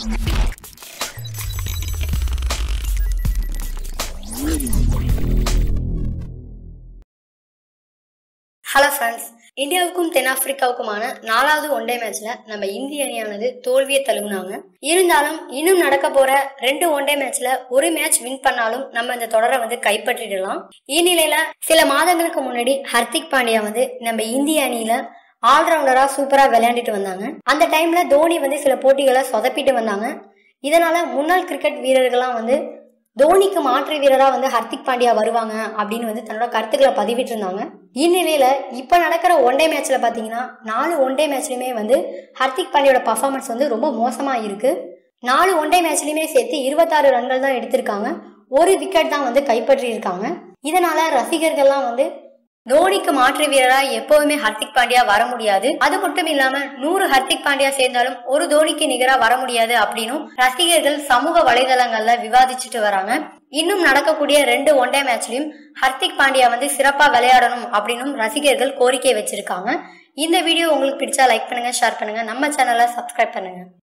hello friends இந்தியாவுக்கும் தென்னாப்பிரிக்காவுக்குமான நாலாவது one day மேட்ச்ல நம்ம இந்திய அணியானது தோல்வியை தழுவுனாங்க இருந்தாலும் இன்னும் நடக்க போற ரெண்டு ஒன்டே மேட்ச்ல ஒரு மேட்ச் வின் பண்ணாலும் நம்ம இந்த தொடரை வந்து கைப்பற்றிடலாம் இந்நிலையில சில மாதங்களுக்கு முன்னாடி ஹர்திக் பாண்டியா வந்து நம்ம இந்திய அணியில ஆல்ரவுண்டரா சூப்பரா விளையாண்டுட்டு வந்தாங்க அந்த டைம்ல தோனி வந்து சில போட்டிகளை சொதப்பிட்டு வந்தாங்க இதனால முன்னாள் கிரிக்கெட் வீரர்கள்லாம் வந்து தோனிக்கு மாற்று வீரரா வந்து ஹர்திக் பாண்டியா வருவாங்க அப்படின்னு வந்து தன்னோட கருத்துக்களை பதிவிட்டு இருந்தாங்க இந்நிலையில இப்ப நடக்கிற ஒன்டே மேட்ச்ல பாத்தீங்கன்னா நாலு ஒன்டே மேட்ச்லயுமே வந்து ஹர்திக் பாண்டியோட பர்ஃபார்மன்ஸ் வந்து ரொம்ப மோசமா இருக்கு நாலு ஒன்டே மேட்ச்லயுமே சேர்த்து இருபத்தாறு ரன்கள் தான் எடுத்திருக்காங்க ஒரு விக்கெட் தான் வந்து கைப்பற்றி இருக்காங்க இதனால ரசிகர்கள்லாம் வந்து தோனிக்கு மாற்று வீரரா எப்பவுமே ஹர்திக் பாண்டியா வர முடியாது அது மட்டும் இல்லாம நூறு ஹர்திக் பாண்டியா சேர்ந்தாலும் ஒரு தோனிக்கு நிகரா வர முடியாது அப்படின்னும் ரசிகர்கள் சமூக வலைதளங்கள்ல விவாதிச்சுட்டு வராங்க இன்னும் நடக்கக்கூடிய ரெண்டு ஒன்டே மேட்ச்லயும் ஹர்திக் பாண்டியா வந்து சிறப்பா விளையாடணும் அப்படின்னும் ரசிகர்கள் கோரிக்கை வச்சிருக்காங்க இந்த வீடியோ உங்களுக்கு பிடிச்சா லைக் பண்ணுங்க ஷேர் பண்ணுங்க நம்ம சேனலை சப்ஸ்கிரைப் பண்ணுங்க